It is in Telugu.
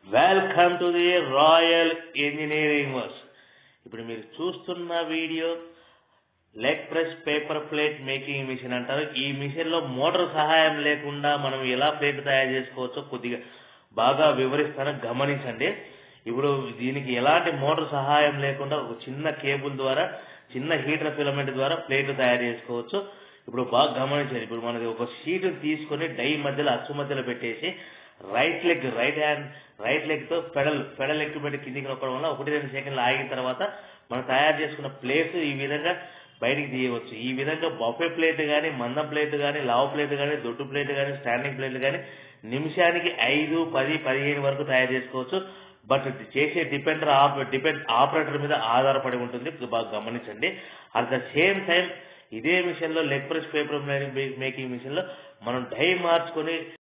welcome to the royal engineering works ఇప్పుడు మీరు చూస్తున్న video leg press paper plate making machine అంటారు ఈ మిషన్ లో మోటార్ సహాయం లేకుండా మనం ఎలా ప్లేట్ తయారు చేసుకోవచ్చో కొద్దిగా బాగా వివరిస్తాను గమనించండి ఇప్పుడు దీనికి ఎలాంటి మోటార్ సహాయం లేకుండా ఒక చిన్న కేబుల్ ద్వారా చిన్న హీటర్ ఫిలమెంట్ ద్వారా ప్లేట్ తయారు చేసుకోవచ్చు ఇప్పుడు బాగా గమనించండి ఇప్పుడు మనకి ఒక షీట్ తీసుకొని డై మధ్యలో అచ్చు మధ్యలో పెట్టేసి right leg right hand right leg తో పెడల్ పెడల్ ఎక్కువ పెట్టి కిందికి నొక్కడం వల్ల ఒకటి రెండు సెకండ్లు ఆగిన తర్వాత మనం తయారు చేసుకున్న ప్లేట్ ఈ విధంగా బయటికి తీయవచ్చు ఈ విధంగా బఫే ప్లేట్ కానీ మందం ప్లేట్ కానీ లావ్ ప్లేట్ కానీ దొడ్డు ప్లేట్ కానీ స్టాండింగ్ ప్లేట్ కానీ నిమిషానికి ఐదు పది పదిహేను వరకు తయారు చేసుకోవచ్చు బట్ చేసే డిపెండర్ డిపెండ్ ఆపరేటర్ మీద ఆధారపడి ఉంటుంది బాగా గమనించండి అట్ ద సేమ్ టైం ఇదే మిషన్ లో leg press paper making machine లో మనం డై మార్చుకొని